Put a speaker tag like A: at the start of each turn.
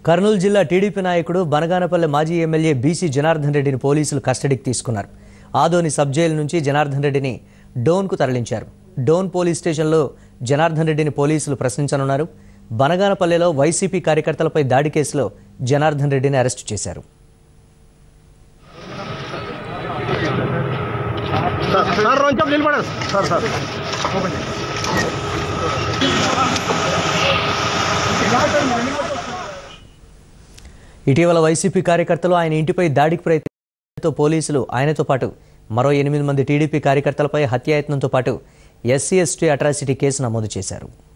A: కర్నూలు జిల్లా టీడీపీ నాయకుడు బనగానపల్లె మాజీ ఎమ్మెల్యే బీసీ జనార్దన్ రెడ్డిని పోలీసులు కస్టడీకి తీసుకున్నారు ఆదోని సబ్ జైలు నుంచి జనార్దన్ రెడ్డిని డోన్కు తరలించారు డోన్ పోలీస్ స్టేషన్లో జనార్దన్ రెడ్డిని పోలీసులు ప్రశ్నించనున్నారు బనగానపల్లెలో వైసీపీ కార్యకర్తలపై దాడి కేసులో జనార్దన్ రెడ్డిని అరెస్టు చేశారు
B: సార్ సార్ కొంచెం నిలబడండి సార్ సార్
A: ఇటీవల వైసీపీ కార్యకర్తలు ఆయన ఇంటిపై దాడికి ప్రయత్నంతో పోలీసులు ఆయనతో పాటు మరో ఎనిమిది మంది టీడీపీ కార్యకర్తలపై హత్యాయత్నంతో పాటు ఎస్సీ ఎస్టీ అట్రాసిటీ కేసు నమోదు చేశారు